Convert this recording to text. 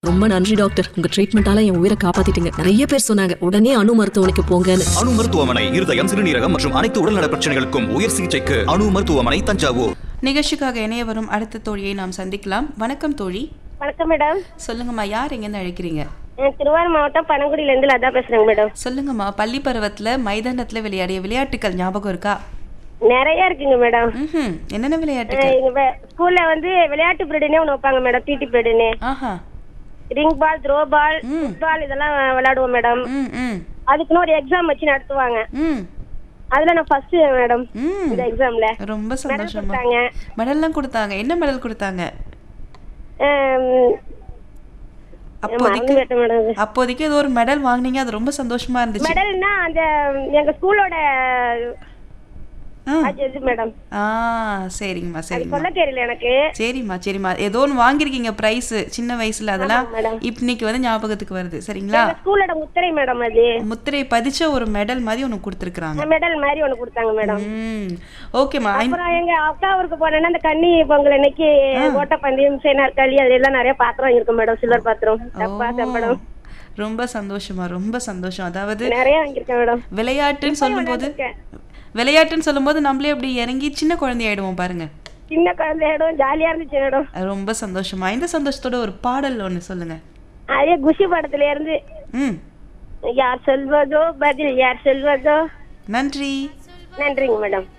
ரொம்ப நன்றி டாக்டர் உங்க ட்ரீட்மெண்டால என் உயிரை காப்பாத்திட்டீங்க நிறைய பேர் சொன்னாங்க உடனே அணு மருத்துவமனைக்கு போங்கன்னு அணு மருத்துவமனை இருதயம் சிறுநீரகம் மற்றும் அனைத்து உடல்நல பிரச்சனைகளுக்கும் உயர் சிகிச்சைக்கு அணு மருத்துவமனை தஞ்சாவூர் நிகழ்ச்சிக்காக இணைய வரும் அடுத்த தோழியை நாம் சந்திக்கலாம் வணக்கம் தோழி வணக்கம் மேடம் சொல்லுங்கம்மா யார் எங்கேருந்து அழைக்கிறீங்க நான் திருவாரூர் மாவட்டம் பனங்குடியிலேருந்து லதா பேசுறேங்க மேடம் சொல்லுங்கம்மா பள்ளி பருவத்துல மைதானத்துல விளையாடிய விளையாட்டுகள் ஞாபகம் இருக்கா நிறைய இருக்குங்க மேடம் ம்ஹும். என்னென்ன விளையாட்டுகள் எங்க வே- ஸ்கூல்ல வந்து விளையாட்டு பீரியடுனே ஒன்று வைப்பாங்க மேடம் பிடி பீரியடுன்னு ஆஹா ring ball throw ball football இதெல்லாம் விளையாடுவோம் மேடம் ம் ம் அதுக்குன்னு ஒரு எக்ஸாம் வச்சு நடத்துவாங்க ம் அதுல நான் ஃபர்ஸ்ட் மேடம் ம் இந்த எக்ஸாம்ல ரொம்ப மெடல் சந்தோஷமா கொடுத்தாங்க மெடல்லாம் கொடுத்தாங்க என்ன மெடல் கொடுத்தாங்க ஆம், அப்போதைக்கு மறந்து போயிட்டேன் மேடம் அது. அப்போதைக்கு ஏதோ ஒரு மெடல் வாங்குனீங்க அது ரொம்ப சந்தோஷமா இருந்துச்சு மெடல்னா அந்த எங்க ஸ்கூலோட ஆ. அது இது மேடம் ஆ சரிங்கம்மா அது சரிங்கம்மா சொல்ல தெரியல எனக்கு சரிம்மா சரிம்மா ஏதோ ஒன்று வாங்கியிருக்கீங்க ப்ரைஸ் சின்ன வயசுல அதெல்லாம் ஆமா, madam. இப்ப இன்னைக்கு வந்து ஞாபகத்துக்கு வருது சரிங்களா எங்க ஸ்கூலோட முத்திரை மேடம் அது முத்திரை பதிச்ச ஒரு மெடல் மாதிரி ஒன்று கொடுத்துருக்குறாங்க மெடல் மாதிரி ஒண்ணு கொடுத்தாங்க மேடம் ம் ஓகேம்மா அப்புறம் எங்க அக்கா ஊருக்கு போனேன்னா அந்த கன்னி பொங்கல் அன்னைக்கு ஓட்டப்பந்தயம் சேனாற்காலி அதுல எல்லாம் நிறைய பாத்திரம் இருக்கும் மேடம் சில்வர் பாத்திரம் டப்பா செம்படம் ரொம்ப சந்தோஷமா ரொம்ப சந்தோஷம் அதாவது நிறைய வாங்கியிருக்கேன் மேடம் விளையாட்டுன்னு சொல்லும்போது விளையாட்டுன்னு சொல்லும்போது நம்மளே அப்படி இறங்கி சின்ன குழந்தை ஆயிடுவோம் பாருங்க சின்ன குழந்தை இடம் ஜாலியா இருந்துச்சு மேடம் ரொம்ப சந்தோஷமா இந்த சந்தோஷத்தோட ஒரு பாடல் ஒன்று சொல்லுங்க அதே குஷி படத்துல இருந்து ம் யார் சொல்வதோ பதில் யார் சொல்வதோ நன்றி நன்றிங்க மேடம்